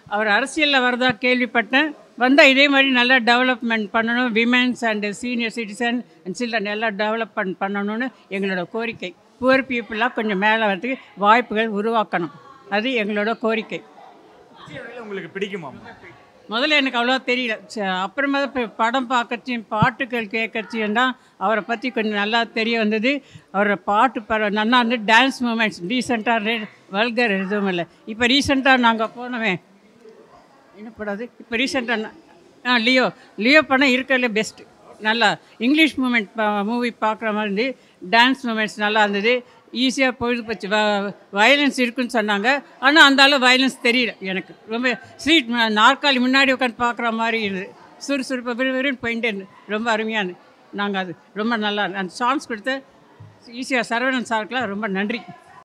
அவர் அரசியலில் வரதா கேள்விப்பட்டேன் வந்தால் இதே மாதிரி நல்லா டெவலப்மெண்ட் பண்ணணும் women's and senior citizen and children எல்லாம் டெவலப்மெண்ட் பண்ணணும்னு எங்களோட கோரிக்கை புவர் பீப்புளாக கொஞ்சம் மேலே வரதுக்கு வாய்ப்புகள் உருவாக்கணும் அது எங்களோட கோரிக்கை விஜய் அவர்களை உங்களுக்கு பிடிக்குமா முதல்ல எனக்கு அவ்வளோ தெரியல ச- அப்புறமா தான் இப்போ படம் பார்க்கச்சியும் பாட்டுகள் கேட்கச்சியும் தான் அவரை பற்றி கொஞ்சம் நல்லா தெரிய வந்தது அவரோட பாட்டு பர நல்லா வந்து டான்ஸ் மூமெண்ட்ஸ் ரீசெண்டாக வல்கர் எதுவும் இல்லை இப்போ ரீசெண்டாக நாங்கள் போனோமே என்ன படாது இப்போ ரீசெண்டாக ஆ லியோ லியோ படம் இருக்கிறதுல பெஸ்ட்டு நல்லா இங்கிலீஷ் மூமெண்ட் மூவி பார்க்குற மாதிரி இருந்து டான்ஸ் மூமெண்ட்ஸ் நல்லா இருந்தது ஈஸியாக பொழுது போச்சு வயலன்ஸ் இருக்குன்னு சொன்னாங்க ஆனால் அந்த அளவு வயலன்ஸ் தெரியல எனக்கு ரொம்ப ஸ்ட்ரீட் நாற்காலி முன்னாடி உட்காந்து பார்க்குற மாதிரி இருந்தது சுறுசுறுப்பு விறுவிறுன்னு போயிட்டே இருந்தது ரொம்ப அருமையானது நாங்கள் அது ரொம்ப நல்லா அந்த சான்ஸ் கொடுத்த ஈஸியாக சரவணன் சாருக்கெலாம் ரொம்ப நன்றி